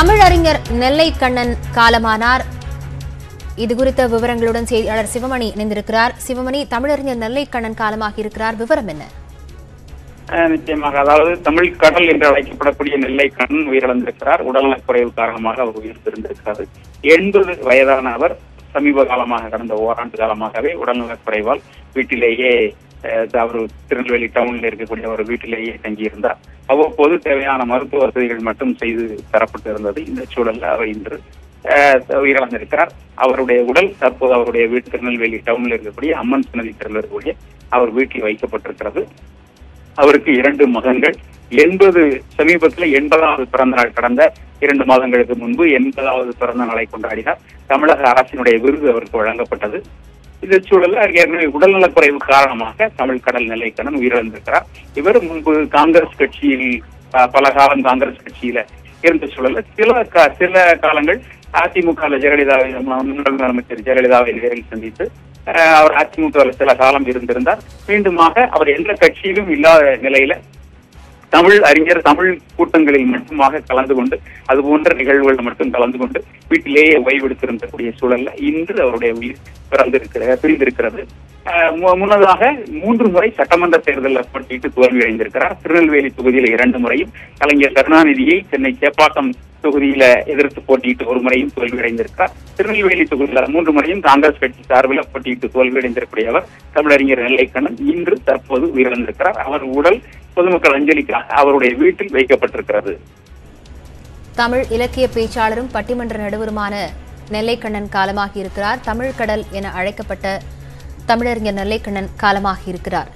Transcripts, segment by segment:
தமிழறிஞர் நெல்லை கண்ணன் காலமானார் இது குறித்த விவரங்களுடன் செய்தியாளர் சிவமணி இணைந்திருக்கிறார் சிவமணி தமிழறிஞர் நெல்லை கண்ணன் காலமாகி இருக்கிறார் விவரம் என்ன அஹ் நிச்சயமாக அதாவது தமிழ் கடல் என்று அழைக்கப்படக்கூடிய நெல்லை கண்ணன் உயிரிழந்திருக்கிறார் உடல்நலக் குறைவு காரணமாக அவர் உயிர் பிரிந்திருக்கிறார் எண்பது வயதான அவர் சமீப காலமாக கடந்த ஓராண்டு காலமாகவே உடல்நலக் குறைவால் வீட்டிலேயே அஹ், அவர் திருநெல்வேலி டவுனில் இருக்கக்கூடிய ஒரு வீட்டிலேயே தங்கியிருந்தார் அவ்வப்போது தேவையான மருத்துவ வசதிகள் மட்டும் செய்து தரப்பட்டு இருந்தது இந்த சூழல்ல அவர் இன்று அஹ், உயிரிழந்திருக்கிறார் அவருடைய உடல் தற்போது அவருடைய வீட்டு திருநெல்வேலி டவுனில் இருக்கக்கூடிய அம்மன் சன்னதி தெருவில் இருக்கக்கூடிய அவர் வீட்டில் வைக்கப்பட்டிருக்கிறது அவருக்கு இரண்டு மகன்கள் எண்பது சமீபத்தில் எண்பதாவது பிறந்த நாள் கடந்த இரண்டு மாதங்களுக்கு முன்பு எண்பதாவது பிறந்த நாளை கொண்டாடினார் தமிழக அரசினுடைய விருது அவருக்கு வழங்கப்பட்டது இந்த சூழலில் அவர் ஏற்கனவே உடல்நலக் குறைவு காரணமாக தமிழ் கடல் நிலைக்கணன் உயிரிழந்திருக்கிறார் இவர் முன்பு காங்கிரஸ் கட்சியில் அஹ், பல காலம் காங்கிரஸ் கட்சியில இருந்த சூழல்ல சில கா- சில காலங்கள் அதிமுக ஜெயலலிதாவை முன்னாள் முதலமைச்சர் ஜெயலலிதாவை நேரில் சந்தித்து அஹ், அவர் அதிமுக சில காலம் இருந்திருந்தார் மீண்டுமாக அவர் எந்த கட்சியிலும் இல்லாத நிலையில தமிழ் அறிஞர் தமிழ் கூட்டங்களில் மட்டுமாக கலந்து கொண்டு அது போன்ற நிகழ்வுகள் மட்டும் கலந்து கொண்டு வீட்டிலேயே ஓய்வெடுத்திருந்தக்கூடிய சூழல்ல இன்று அவருடைய உயிர் பிறந்திருக்கிற பிரிந்திருக்கிறது அஹ் மு- முன்னதாக மூன்று முறை சட்டமன்ற தேர்தலில் போட்டியிட்டு தோல்வி அடைந்திருக்கிறார் திருநெல்வேலி தொகுதியில் இரண்டு முறையும் கலைஞர் கருணாநிதியை சென்னை சேப்பாக்கம் தொகுதியில எதிர்த்து போட்டியிட்டு ஒரு முறையும் தோல்வி அடைந்திருக்கிறார் திருநெல்வேலி தொகுதியில மூன்று முறையும் காங்கிரஸ் கட்சி சார்பில் போட்டியிட்டு தோல்வி அடைந்திருக்கூடிய அவர் தமிழறிஞர் நெல்லைக்கண்ணன் இன்று தற்போது உயிரிழந்திருக்கிறார் அவர் உடல் பொதுமக்கள் அஞ்சலிக்காக அவருடைய வீட்டில் வைக்கப்பட்டிருக்கிறது தமிழ் இலக்கிய பேச்சாளரும் பட்டிமன்ற நடுவருமான நெல்லைக்கண்ணன் காலமாகி இருக்கிறார் தமிழ் கடல் என அழைக்கப்பட்ட தமிழறிஞர் நெல்லைக்கண்ணன் காலமாகி இருக்கிறார்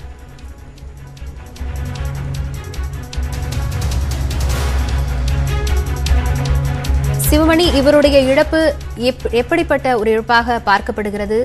சிவமணி இவருடைய இழப்பு எப்- எப்படிப்பட்ட ஒரு இழப்பாக பார்க்கப்படுகிறது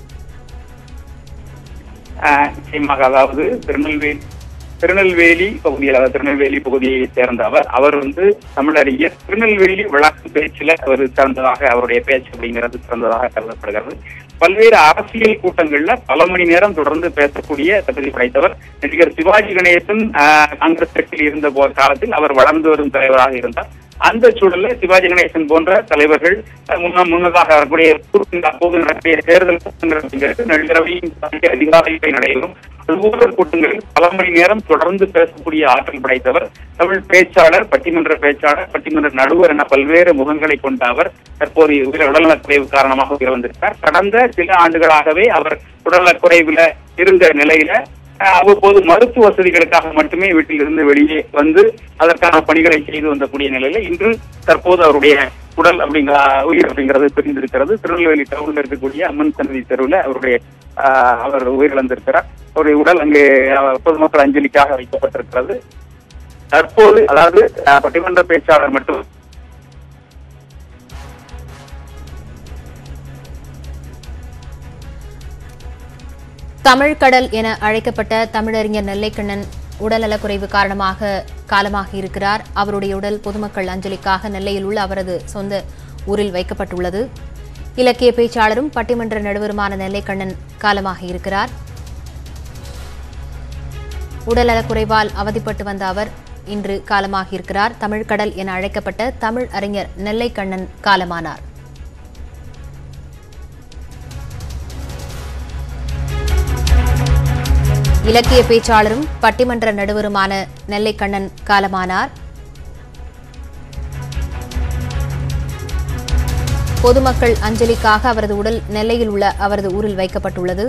ஆஹ் நிச்சயமாக அதாவது திருநெல்வேலி திருநெல்வேலி பகுதியில் அதாவது திருநெல்வேலி பகுதியை சேர்ந்த அவர் அவர் வந்து தமிழறிஞர் திருநெல்வேலி வழக்கு பேச்சில் அவர் சிறந்ததாக அவருடைய பேச்சு அப்படிங்கிறது சிறந்ததாக கருதப்படுகிறது பல்வேறு அரசியல் கூட்டங்கள்ல பல மணி நேரம் தொடர்ந்து பேசக்கூடிய தகுதி படைத்தவர் நடிகர் சிவாஜி கணேசன் ஆஹ், காங்கிரஸ் கட்சியில் இருந்த போ காலத்தில் அவர் வளர்ந்து வரும் தலைவராக இருந்தார் அந்த சூழல்ல சிவாஜி கணேசன் போன்ற தலைவர்கள் அஹ், முன்ன முன்னதாக வரக்கூடிய கூட்டங்கள் அப்போது நடத்திய தேர்தல் கூட்டங்கள் அப்படிங்கிறது நள்ளிரவையும் தாண்டி அதிகாலையில் நடைபெறும் அதுபோன்ற கூட்டங்களில் பல மணி நேரம் தொடர்ந்து பேசக்கூடிய ஆற்றல் படைத்தவர் தமிழ் பேச்சாளர் பட்டிமன்ற பேச்சாளர் பட்டிமன்ற நடுவர் என பல்வேறு முகங்களை கொண்ட அவர் தற்போது உயிர் உடல்நலக் குறைவு காரணமாக உயிரிழந்திருக்கார் கடந்த சில ஆண்டுகளாகவே அவர் உடல்நலக் குறைவுல இருந்த நிலையில அஹ், அவ்வப்போது மருத்துவ வசதிகளுக்காக மட்டுமே வீட்டில் இருந்து வெளியே வந்து அதற்கான பணிகளை செய்து வந்தக்கூடிய நிலையில இன்று தற்போது அவருடைய உடல் அப்படிங்கிற உயிர் அப்படிங்கிறது பிரிந்திருக்கிறது திருநெல்வேலி டவுன்ல இருக்கக்கூடிய அம்மன் சன்னதி தெருவில் அவருடைய ஆஹ், அவர் உயிரிழந்திருக்கிறார் அவருடைய உடல் அங்கே அஹ், பொதுமக்கள் அஞ்சலிக்காக வைக்கப்பட்டிருக்கிறது தற்போது அதாவது அஹ், பட்டிமன்ற பேச்சாளர் மட்டும் தமிழ் கடல் என அழைக்கப்பட்ட தமிழறிஞர் நெல்லைக்கண்ணன் உடல்நலக்குறைவு காரணமாக காலமாகி இருக்கிறார் அவருடைய உடல் பொதுமக்கள் அஞ்சலிக்காக நெல்லையில் உள்ள அவரது சொந்த ஊரில் வைக்கப்பட்டுள்ளது இலக்கிய பேச்சாளரும் பட்டிமன்ற நடுவருமான நெல்லைக்கண்ணன் காலமாகி இருக்கிறார் உடல்நலக்குறைவால் அவதிப்பட்டு வந்த அவர் இன்று காலமாகி இருக்கிறார் தமிழ் கடல் என அழைக்கப்பட்ட தமிழ் அறிஞர் நெல்லைக்கண்ணன் காலமானார் இலக்கிய பேச்சாளரும் பட்டிமன்ற நடுவருமான நெல்லைக்கண்ணன் காலமானார் பொதுமக்கள் அஞ்சலிக்காக அவரது உடல் நெல்லையில் உள்ள அவரது ஊரில் வைக்கப்பட்டுள்ளது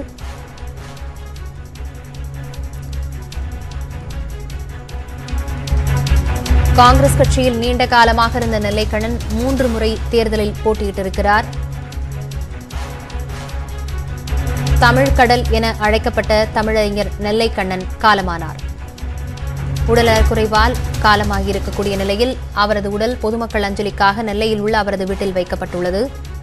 காங்கிரஸ் கட்சியில் நீண்ட காலமாக இருந்த நெல்லைக்கண்ணன் மூன்று முறை தேர்தலில் போட்டியிட்டிருக்கிறார் தமிழ் கடல் என அழைக்கப்பட்ட தமிழறிஞர் நெல்லைக்கண்ணன் காலமானார் உடல்நலக் குறைவால் காலமாகியிருக்கக்கூடிய நிலையில் அவரது உடல் பொதுமக்கள் அஞ்சலிக்காக நெல்லையில் உள்ள அவரது வீட்டில் வைக்கப்பட்டுள்ளது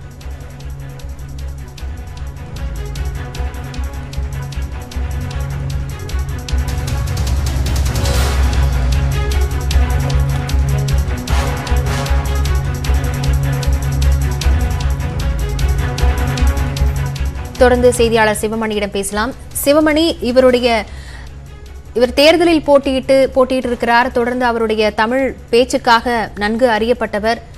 தொடர்ந்து செய்தியாளர் சிவமணியிடம் பேசலாம் சிவமணி இவருடைய இவர் தேர்தலில் போட்டியிட்டு போட்டியிட்டு இருக்கிறார் தொடர்ந்து அவருடைய தமிழ் பேச்சுக்காக நன்கு அறியப்பட்டவர்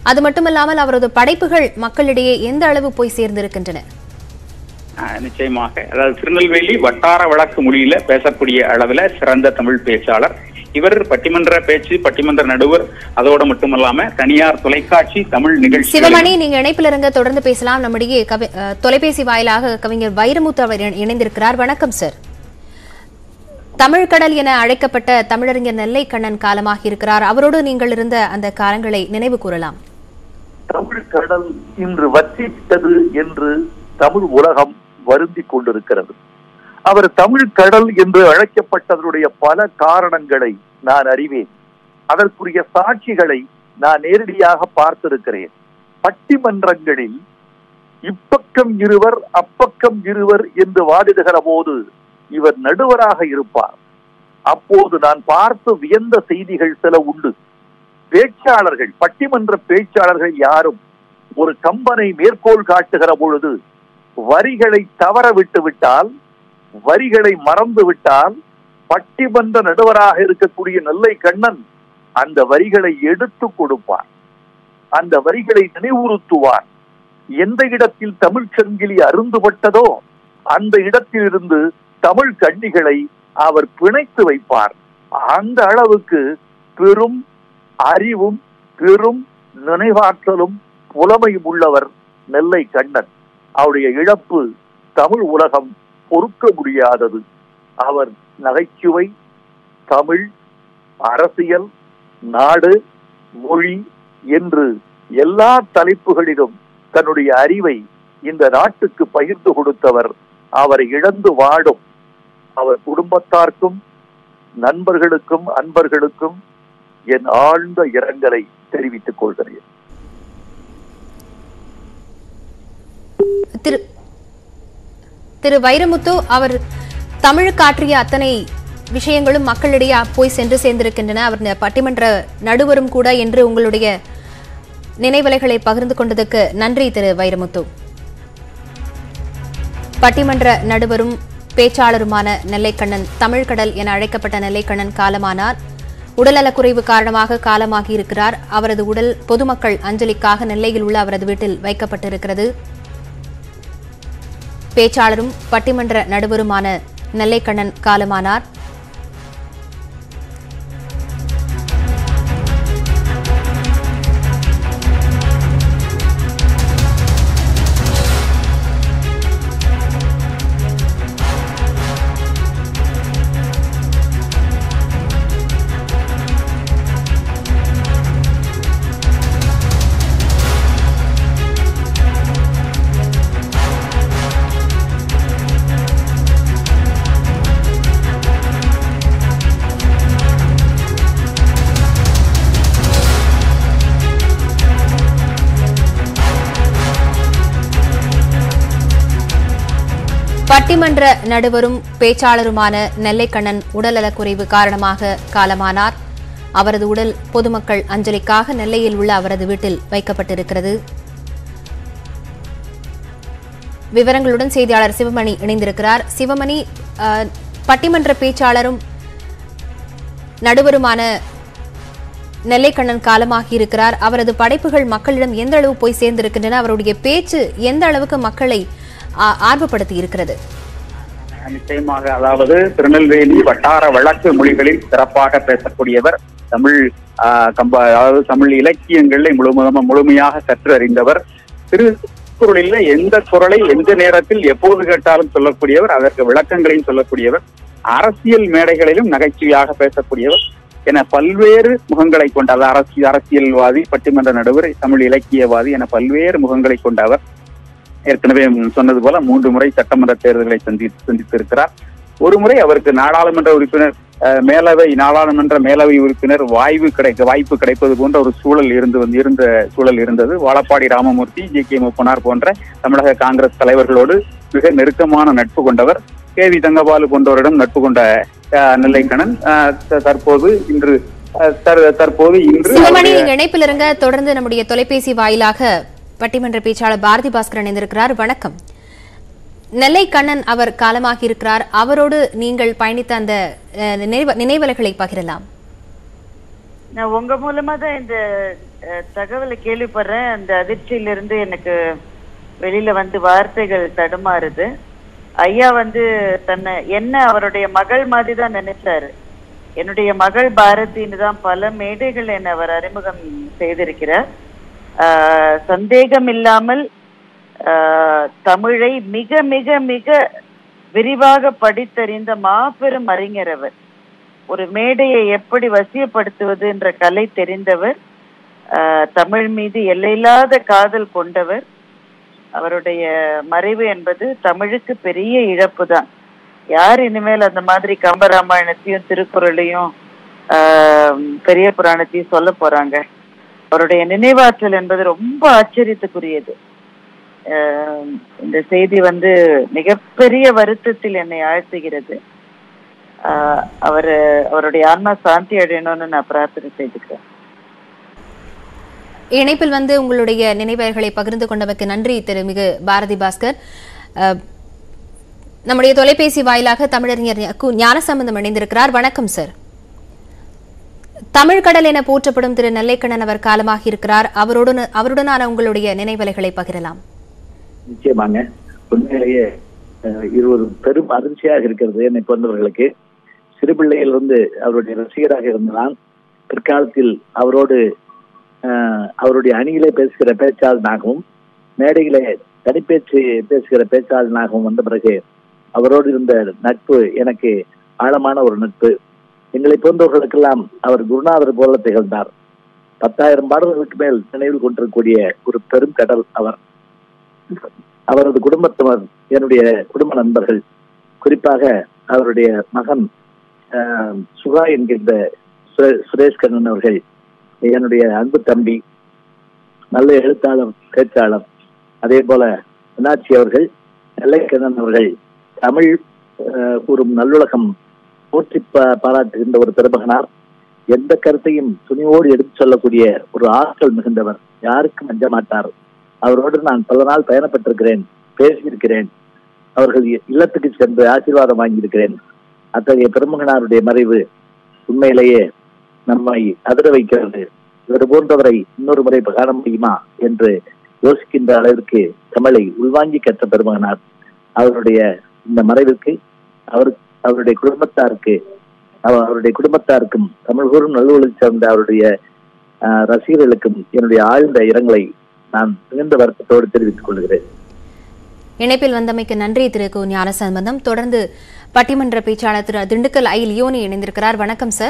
அது மட்டுமல்லாமல் அவரது படைப்புகள் மக்களிடையே எந்த அளவு போய் சேர்ந்திருக்கின்றன ஆஹ் நிச்சயமாக அதாவது திருநெல்வேலி வட்டார வழக்கு மொழியில பேசக்கூடிய அளவுல சிறந்த தமிழ் பேச்சாளர் இவர் பட்டிமன்ற பேச்சு பட்டிமன்ற நடுவர் அதோட மட்டுமல்லாம தனியார் தொலைக்காட்சி தமிழ் நிகழ்ச்சி சிவமணி நீங்க இணைப்பில் இருங்க தொடர்ந்து பேசலாம் நம்மிடையே கவி அஹ், தொலைபேசி வாயிலாக கவிஞர் வைரமுத்து அவர் இணை- இணைந்திருக்கிறார் வணக்கம் சார் தமிழ் கடல் என அழைக்கப்பட்ட தமிழறிஞர் நெல்லை கண்ணன் காலமாகி இருக்கிறார் அவரோடு நீங்கள் இருந்த அந்த காலங்களை நினைவு கூறலாம் தமிழ் கடல் இன்று வற்றிவிட்டது என்று தமிழ் உலகம் வருந்தி கொண்டிருக்கிறது அவர் தமிழ் கடல் என்று அழைக்கப்பட்டதனுடைய பல காரணங்களை நான் அறிவேன் அதற்குரிய சாட்சிகளை நான் நேரடியாக பார்த்திருக்கிறேன் பட்டிமன்றங்களில் இப்பக்கம் இருவர் அப்பக்கம் இருவர் என்று வாதிடுகிற போது இவர் நடுவராக இருப்பார் அப்போது நான் பார்த்து வியந்த செய்திகள் சில உண்டு பேச்சாளர்கள் பட்டிமன்ற பேச்சாளர்கள் யாரும் ஒரு கம்பனை மேற்கோள் காட்டுகிற பொழுது வரிகளை தவற விட்டு விட்டால் வரிகளை மறந்து விட்டால் பட்டிமன்ற நடுவராக இருக்கக்கூடிய நெல்லை கண்ணன் அந்த வரிகளை எடுத்து கொடுப்பார் அந்த வரிகளை நினைவுறுத்துவார் எந்த இடத்தில் தமிழ் சங்கிலி அருந்துபட்டதோ அந்த இடத்திலிருந்து தமிழ் கண்ணிகளை அவர் பிணைத்து வைப்பார் அந்த அளவுக்கு பெரும் அறிவும் பெரும் நினைவாற்றலும் புலமையும் உள்ளவர் நெல்லை கண்ணன் அவருடைய இழப்பு தமிழ் உலகம் பொறுக்க முடியாதது அவர் நகைச்சுவை தமிழ் அரசியல் நாடு மொழி என்று எல்லா தலைப்புகளிலும் தன்னுடைய அறிவை இந்த நாட்டுக்கு பகிர்ந்து கொடுத்தவர் அவரை இழந்து வாடும் அவர் குடும்பத்தார்க்கும் நண்பர்களுக்கும் அன்பர்களுக்கும் என் ஆழ்ந்த இரங்கலை தெரிவித்துக் கொள்கிறேன் திரு திரு வைரமுத்து அவர் தமிழுக்கு ஆற்றிய அத்தனை விஷயங்களும் மக்களிடையே போய் சென்று சேர்ந்திருக்கின்றன அவர் இந்த பட்டிமன்ற நடுவரும் கூட என்று உங்களுடைய நினைவலைகளை பகிர்ந்து கொண்டதுக்கு நன்றி திரு வைரமுத்து பட்டிமன்ற நடுவரும் பேச்சாளருமான நெல்லைக்கண்ணன் தமிழ்கடல் என அழைக்கப்பட்ட நெல்லைக்கண்ணன் காலமானார் உடல்நலக்குறைவு காரணமாக காலமாகி இருக்கிறார் அவரது உடல் பொதுமக்கள் அஞ்சலிக்காக நெல்லையில் உள்ள அவரது வீட்டில் வைக்கப்பட்டிருக்கிறது பேச்சாளரும் பட்டிமன்ற நடுவருமான நெல்லைக்கண்ணன் காலமானார் பட்டிமன்ற நடுவரும் பேச்சாளருமான நெல்லைக்கண்ணன் உடல்நலக்குறைவு காரணமாக காலமானார் அவரது உடல் பொதுமக்கள் அஞ்சலிக்காக நெல்லையில் உள்ள அவரது வீட்டில் வைக்கப்பட்டிருக்கிறது விவரங்களுடன் செய்தியாளர் சிவமணி இணைந்திருக்கிறார் சிவமணி அஹ், பட்டிமன்ற பேச்சாளரும் நடுவருமான நெல்லைக்கண்ணன் காலமாகி இருக்கிறார் அவரது படைப்புகள் மக்களிடம் எந்த அளவு போய் சேர்ந்திருக்கின்றன அவருடைய பேச்சு எந்த அளவுக்கு மக்களை ஆ- ஆர்வப்படுத்தி இருக்கிறது நிச்சயமாக அதாவது திருநெல்வேலி வட்டார வழக்கு மொழிகளில் சிறப்பாக பேசக்கூடியவர் தமிழ் ஆஹ், கம்ப அதாவது தமிழ் இலக்கியங்களை முழுமையாக முழுமையாக கற்று அறிந்தவர் திருக்குறளில் எந்த குறளை எந்த நேரத்தில் எப்போது கேட்டாலும் சொல்லக்கூடியவர் அதற்கு விளக்கங்களையும் சொல்லக்கூடியவர் அரசியல் மேடைகளிலும் நகைச்சுவையாக பேசக்கூடியவர் என பல்வேறு முகங்களை கொண்ட அதாவது அரசியல் அரசியல்வாதி பட்டிமன்ற நடுவர் தமிழ் இலக்கியவாதி என பல்வேறு முகங்களை கொண்ட அவர் ஏற்கனவே சொன்னது போல மூன்று முறை சட்டமன்ற தேர்தல்களை சந்தி சந்தித்திருக்கிறார் ஒரு முறை அவருக்கு நாடாளுமன்ற உறுப்பினர் அஹ், மேலவை நாடாளுமன்ற மேலவை உறுப்பினர் வாய்வு கிடைக்க வாய்ப்பு கிடைப்பது போன்ற ஒரு சூழல் இருந்து வந்து இருந்த சூழல் இருந்தது வாழப்பாடி ராமமூர்த்தி ஜி கே முப்பனார் போன்ற தமிழக காங்கிரஸ் தலைவர்களோடு மிக நெருக்கமான நட்பு கொண்டவர் கே வி தங்கபாலு போன்றவரிடம் நட்பு கொண்ட அஹ், நெல்லைக்கண்ணன் அஹ், த- தற்போது இன்று அஹ், தற்- தற்போது இன்று சிவமணி அவருடைய- நீங்க இணைப்பில் இருங்க தொடர்ந்து நம்முடைய தொலைபேசி வாயிலாக பட்டிமன்ற பேச்சாளர் பாரதி பாஸ்கர் இணைந்திருக்கிறார் வணக்கம் நெல்லை கண்ணன் அவர் காலமாகி இருக்கிறார் அவரோடு நீங்கள் பயணித்த அந்த அஹ், நினைவ- நினைவலைகளை பகிரலாம் நான் உங்க மூலமா தான் இந்த அஹ், தகவலை கேள்விப்படுறேன் அந்த அதிர்ச்சியிலிருந்து எனக்கு வெளியில வந்து வார்த்தைகள் தடுமாறுது ஐயா வந்து தன்னை என்ன அவருடைய மகள் மாதிரி தான் நினைச்சாரு என்னுடைய மகள் பாரதின்னு தான் பல மேடைகள் என்னை அவர் அறிமுகம் செய்திருக்கிறார் ஆஹ், சந்தேகம் இல்லாமல் ஆஹ், தமிழை மிக மிக மிக விரிவாக படித்தறிந்த மாபெரும் அறிஞர் அவர் ஒரு மேடையை எப்படி வசியப்படுத்துவது என்ற கலை தெரிந்தவர் ஆஹ், தமிழ் மீது எல்லையில்லாத காதல் கொண்டவர் அவருடைய மறைவு என்பது தமிழுக்கு பெரிய இழப்பு தான் யார் இனிமேல் அந்த மாதிரி கம்பராமாயணத்தையும் திருக்குறளையும் ஆஹ், பெரிய புராணத்தையும் சொல்ல போறாங்க அவருடைய நினைவாற்றல் என்பது ரொம்ப ஆச்சரியத்துக்குரியது ஆஹ், இந்த செய்தி வந்து மிகப்பெரிய வருத்தத்தில் என்னை ஆழ்த்துகிறது ஆஹ், அவரு அவருடைய ஆன்மா சாந்தி அடையணும்னு நான் பிரார்த்தனை செய்துக்கிறேன் இணைப்பில் வந்து உங்களுடைய நினைவுகளை பகிர்ந்து கொண்டமைக்கு நன்றி திருமிகு பாரதி பாஸ்கர் அஹ், நம்முடைய தொலைபேசி வாயிலாக தமிழறிஞர் கு ஞானசம்பந்தம் இணைந்திருக்கிறார் வணக்கம் சார் தமிழ் கடல் என போற்றப்படும் திரு நெல்லைக்கண்ணன் அவர் காலமாகி இருக்கிறார் அவருடன் அவருடனான உங்களுடைய நினைவலைகளை பகிரலாம் நிச்சயமாங்க உண்மையிலேயே அஹ், இது ஒரு பெரும் அதிர்ச்சியாக இருக்கிறது என்னை போன்றவர்களுக்கு சிறுபிள்ளையிலிருந்து அவருடைய ரசிகராக இருந்த நான் பிற்காலத்தில் அவரோடு அஹ், அவருடைய அணியிலே பேசுகிற பேச்சாளனாகவும் மேடையிலே தனிப்பேச்சு பேசுகிற பேச்சாளனாகவும் வந்த பிறகு அவரோடு இருந்த நட்பு எனக்கு ஆழமான ஒரு நட்பு எங்களை போன்றவர்களுக்கெல்லாம் அவர் குருநாதர் போல திகழ்ந்தார் பத்தாயிரம் பாடல்களுக்கு மேல் நினைவில் கொண்டிருக்கக்கூடிய ஒரு பெரும் கடல் அவர் அவரது குடும்பத்தினர் என்னுடைய குடும்ப நண்பர்கள் குறிப்பாக அவருடைய மகன் ஆஹ், சுகா என்கின்ற சுரே- சுரேஷ் கண்ணன் அவர்கள் என்னுடைய அன்பு தம்பி நல்ல எழுத்தாளர் பேச்சாளர் அதே போல மீனாட்சி அவர்கள் நெல்லைக்கண்ணன் அவர்கள் தமிழ் ஆஹ், கூறும் நல்லுலகம் போற்றி பா- பாராட்டுகின்ற ஒரு பெருமகனார் எந்த கருத்தையும் துணிவோடு எடுத்துச் சொல்லக்கூடிய ஒரு ஆற்றல் மிகுந்தவர் யாருக்கும் அஞ்ச மாட்டார் அவரோடு நான் பல நாள் பயணப்பட்டிருக்கிறேன் பேசியிருக்கிறேன் அவர்கள் இ- இல்லத்துக்கு சென்று ஆசீர்வாதம் வாங்கியிருக்கிறேன் அத்தகைய பெருமகனாருடைய மறைவு உண்மையிலேயே நம்மை அதிர வைக்கிறது இவர் போன்றவரை இன்னொரு முறை காண முடியுமா என்று யோசிக்கின்ற அளவிற்கு தமிழை உள்வாங்கி கற்ற பெருமகனார் அவருடைய இந்த மறைவிற்கு அவர் அவருடைய குடும்பத்தாருக்கு அவ- அவருடைய குடும்பத்தாருக்கும் தமிழ் கூறும் நல்லுறவு சார்ந்த அவருடைய ஆஹ், ரசிகர்களுக்கும் என்னுடைய ஆழ்ந்த இரங்கலை நான் மிகுந்த வருத்தத்தோடு தெரிவித்துக் கொள்கிறேன் இணைப்பில் வந்தமைக்கு நன்றி திரு கு ஞானசம்பந்தம் தொடர்ந்து பட்டிமன்ற பேச்சாளர் திரு திண்டுக்கல் ஐ லியோனி இணைந்திருக்கிறார் வணக்கம் சார்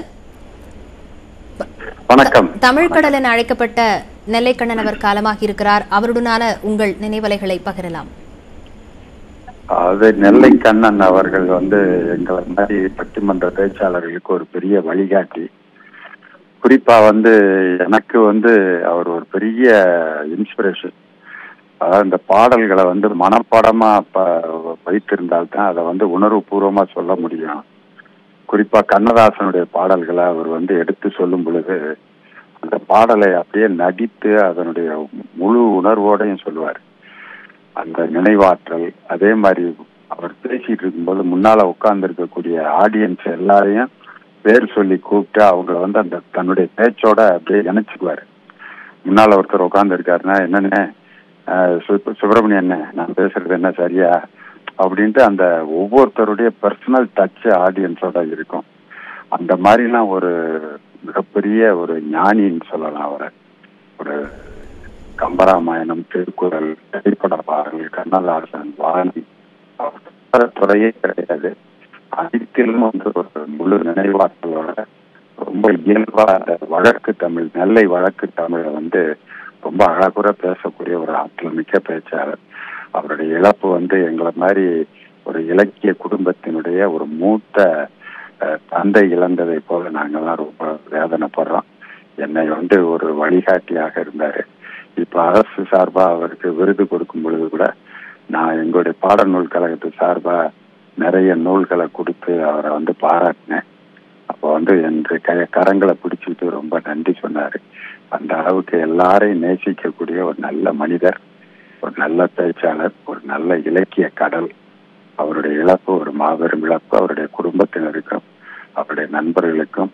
வணக்கம் தமிழ் கடல் என அழைக்கப்பட்ட நெல்லைக்கண்ணன் அவர் காலமாகி இருக்கிறார் அவருடனான உங்கள் நினைவலைகளை பகிரலாம் அது நெல்லை கண்ணன் அவர்கள் வந்து எங்களை மாதிரி பட்டிமன்ற பேச்சாளர்களுக்கு ஒரு பெரிய வழிகாட்டி குறிப்பா வந்து எனக்கு வந்து அவர் ஒரு பெரிய இன்ஸ்பிரேஷன் அதாவது இந்த பாடல்களை வந்து மனப்பாடமா ப- வைத்திருந்தால்தான் அதை வந்து உணர்வுபூர்வமா சொல்ல முடியும் குறிப்பா கண்ணதாசனுடைய பாடல்களை அவர் வந்து எடுத்து சொல்லும் பொழுது அந்த பாடலை அப்படியே நடித்து அதனுடைய முழு உணர்வோடையும் சொல்லுவார் அந்த நினைவாற்றல் அதே மாதிரி அவர் பேசிட்டு இருக்கும்போது முன்னால உட்கார்ந்து இருக்கக்கூடிய ஆடியன்ஸ் எல்லாரையும் பேர் சொல்லி கூப்பிட்டு அவங்கள வந்து அந்த தன்னுடைய பேச்சோட அப்படியே இணைச்சுக்குவாரு முன்னால ஒருத்தர் உட்கார்ந்து இருக்காருன்னா என்னன்னு சுப்பிரமணியன் என்ன நான் பேசுறது என்ன சரியா அப்படின்ட்டு அந்த ஒவ்வொருத்தருடைய பர்சனல் டச் ஆடியன்ஸோட இருக்கும் அந்த மாதிரிலாம் ஒரு மிகப்பெரிய ஒரு ஞானின்னு சொல்லலாம் அவரை ஒரு கம்பராமாயணம் திருக்குறள் திரைப்பட பாடல் கண்ணதாசன் வாணி அவர் துறையே கிடையாது அனைத்திலும் வந்து ஒரு முழு நினைவாற்றலோட ரொம்ப இயல்பா அந்த வழக்கு தமிழ் நெல்லை வழக்கு தமிழை வந்து ரொம்ப அழகுற பேசக்கூடிய ஒரு ஆற்றல் மிக்க பேச்சாளர் அவருடைய இழப்பு வந்து எங்களை மாதிரி ஒரு இலக்கிய குடும்பத்தினுடைய ஒரு மூத்த அஹ், தந்தை இழந்ததை போல நாங்கெல்லாம் ரொம்ப வேதனைப்படுறோம் என்னை வந்து ஒரு வழிகாட்டியாக இருந்தாரு இப்ப அரசு சார்பா அவருக்கு விருது கொடுக்கும் பொழுது கூட நான் எங்களுடைய பாடநூல் கழகத்து சார்பா நிறைய நூல்களை கொடுத்து அவரை வந்து பாராட்டினேன் அப்போ வந்து என்று க கரங்களை பிடிச்சிட்டு ரொம்ப நன்றி சொன்னாரு அந்த அளவுக்கு எல்லாரையும் நேசிக்கக்கூடிய ஒரு நல்ல மனிதர் ஒரு நல்ல பேச்சாளர் ஒரு நல்ல இலக்கிய கடல் அவருடைய இழப்பு ஒரு மாபெரும் இழப்பு அவருடைய குடும்பத்தினருக்கும் அவருடைய நண்பர்களுக்கும்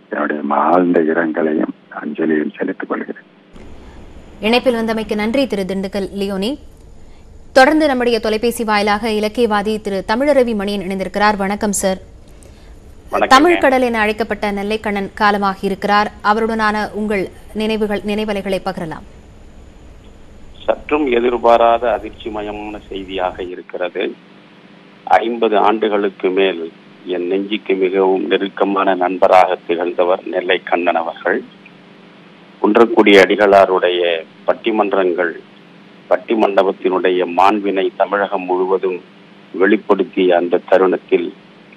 என்னுடைய ஆழ்ந்த இரங்கலையும் அஞ்சலியும் செலுத்திக் கொள்கிறேன் இணைப்பில் வந்தமைக்கு நன்றி திரு திண்டுக்கல் லியோனி தொடர்ந்து நம்முடைய தொலைபேசி வாயிலாக இலக்கியவாதி திரு தமிழரவி மணியன் இணைந்திருக்கிறார் வணக்கம் சார் வணக்கங்க. தமிழ் கடல் என அழைக்கப்பட்ட நெல்லைக்கண்ணன் காலமாகி இருக்கிறார் அவருடனான உங்கள் நினைவுகள் நினைவலைகளை பகிரலாம் சற்றும் எதிர்பாராத அதிர்ச்சிமயமான செய்தியாக இருக்கிறது ஐம்பது ஆண்டுகளுக்கு மேல் என் நெஞ்சுக்கு மிகவும் நெருக்கமான நண்பராக திகழ்ந்தவர் நெல்லை கண்ணன் அவர்கள் குன்றக்குடி அடிகளாருடைய பட்டிமன்றங்கள் பட்டிமண்டபத்தினுடைய மாண்பினை தமிழகம் முழுவதும் வெளிப்படுத்திய அந்த தருணத்தில்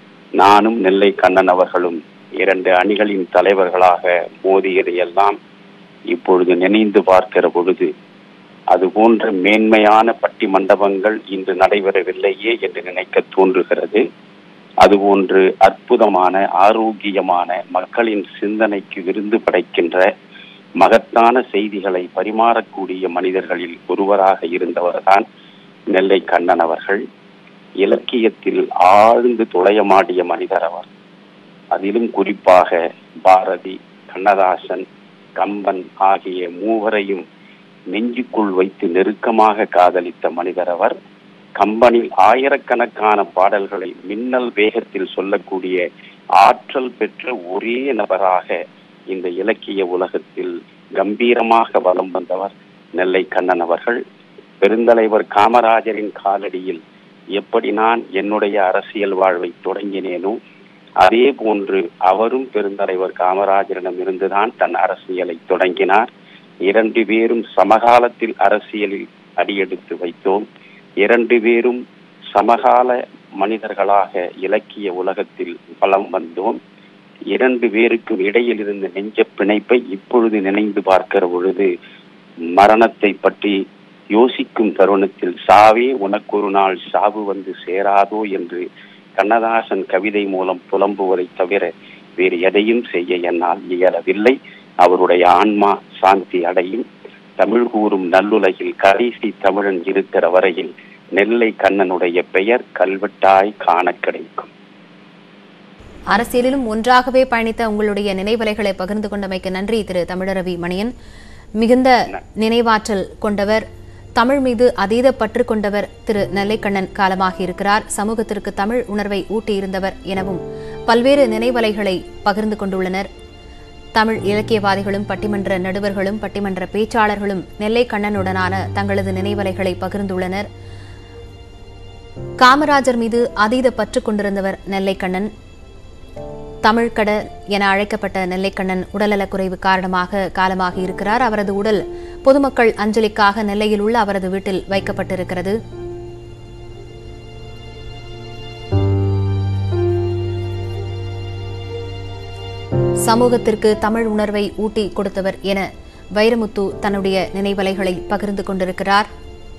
நானும் நெல்லை கண்ணன் அவர்களும் இரண்டு அணிகளின் தலைவர்களாக மோதியதையெல்லாம் இப்பொழுது நினைந்து பார்க்கிற பொழுது அது போன்ற மேன்மையான பட்டி மண்டபங்கள் இன்று நடைபெறவில்லையே என்று நினைக்க தோன்றுகிறது அதுபோன்று அற்புதமான ஆரோக்கியமான மக்களின் சிந்தனைக்கு விருந்து படைக்கின்ற மகத்தான செய்திகளை பரிமாறக்கூடிய மனிதர்களில் ஒருவராக இருந்தவர்தான் நெல்லை கண்ணன் அவர்கள் இலக்கியத்தில் ஆழ்ந்து துளையமாடிய மனிதர் அவர் அதிலும் குறிப்பாக பாரதி கண்ணதாசன் கம்பன் ஆகிய மூவரையும் நெஞ்சுக்குள் வைத்து நெருக்கமாக காதலித்த மனிதர் அவர் கம்பனில் ஆயிரக்கணக்கான பாடல்களை மின்னல் வேகத்தில் சொல்லக்கூடிய ஆற்றல் பெற்ற ஒரே நபராக இந்த இலக்கிய உலகத்தில் கம்பீரமாக வலம் வந்தவர் நெல்லை கண்ணன் அவர்கள் பெருந்தலைவர் காமராஜரின் காலடியில் எப்படி நான் என்னுடைய அரசியல் வாழ்வை தொடங்கினேனோ அதே போன்று அவரும் பெருந்தலைவர் காமராஜரிடம் இருந்துதான் தன் அரசியலை தொடங்கினார் இரண்டு பேரும் சமகாலத்தில் அரசியலில் அடியெடுத்து வைத்தோம் இரண்டு பேரும் சமகால மனிதர்களாக இலக்கிய உலகத்தில் வலம் வந்தோம் இரண்டு பேருக்கும் இடையில் இருந்த நெஞ்ச பிணைப்பை இப்பொழுது நினைந்து பார்க்கிற பொழுது மரணத்தை பற்றி யோசிக்கும் தருணத்தில் சாவே உனக்கொரு நாள் சாவு வந்து சேராதோ என்று கண்ணதாசன் கவிதை மூலம் புலம்புவதை தவிர வேறு எதையும் செய்ய என்னால் இயலவில்லை அவருடைய ஆன்மா சாந்தி அடையும் தமிழ் கூறும் நல்லுலகில் கடைசி தமிழன் இருக்கிற வரையில் நெல்லை கண்ணனுடைய பெயர் கல்வெட்டாய் காண கிடைக்கும் அரசியலிலும் ஒன்றாகவே பயணித்த உங்களுடைய நினைவலைகளை பகிர்ந்து கொண்டமைக்கு நன்றி திரு தமிழரவி மணியன் மிகுந்த நினைவாற்றல் கொண்டவர் தமிழ் மீது அதீத பற்று கொண்டவர் திரு நெல்லைக்கண்ணன் காலமாகி இருக்கிறார் சமூகத்திற்கு தமிழ் உணர்வை ஊட்டியிருந்தவர் எனவும் பல்வேறு நினைவலைகளை பகிர்ந்து கொண்டுள்ளனர் தமிழ் இலக்கியவாதிகளும் பட்டிமன்ற நடுவர்களும் பட்டிமன்ற பேச்சாளர்களும் நெல்லை கண்ணனுடனான தங்களது நினைவலைகளை பகிர்ந்துள்ளனர் காமராஜர் மீது அதீத பற்று கொண்டிருந்தவர் நெல்லைக்கண்ணன் தமிழ்கடல் என அழைக்கப்பட்ட நெல்லைக்கண்ணன் உடல்நலக்குறைவு காரணமாக காலமாகி இருக்கிறார் அவரது உடல் பொதுமக்கள் அஞ்சலிக்காக நெல்லையில் உள்ள அவரது வீட்டில் வைக்கப்பட்டிருக்கிறது சமூகத்திற்கு தமிழ் உணர்வை ஊட்டி கொடுத்தவர் என வைரமுத்து தன்னுடைய நினைவலைகளை பகிர்ந்து கொண்டிருக்கிறார்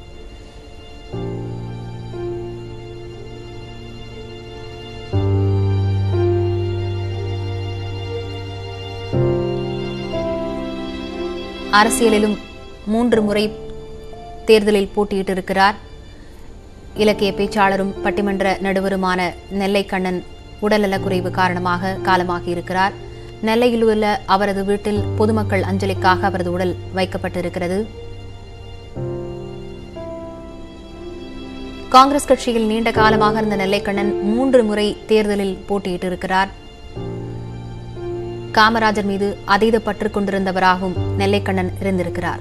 அரசியலிலும் மூன்று முறை தேர்தலில் போட்டியிட்டிருக்கிறார் இலக்கிய பேச்சாளரும் பட்டிமன்ற நடுவருமான நெல்லை கண்ணன் உடல்நலக்குறைவு காரணமாக காலமாகி இருக்கிறார் நெல்லையில் உள்ள அவரது வீட்டில் பொதுமக்கள் அஞ்சலிக்காக அவரது உடல் வைக்கப்பட்டிருக்கிறது காங்கிரஸ் கட்சியில் நீண்ட காலமாக இருந்த நெல்லைக்கண்ணன் மூன்று முறை தேர்தலில் போட்டியிட்டிருக்கிறார் காமராஜர் மீது அதீத பற்று கொண்டிருந்தவராகவும் நெல்லைக்கண்ணன் இருந்திருக்கிறார்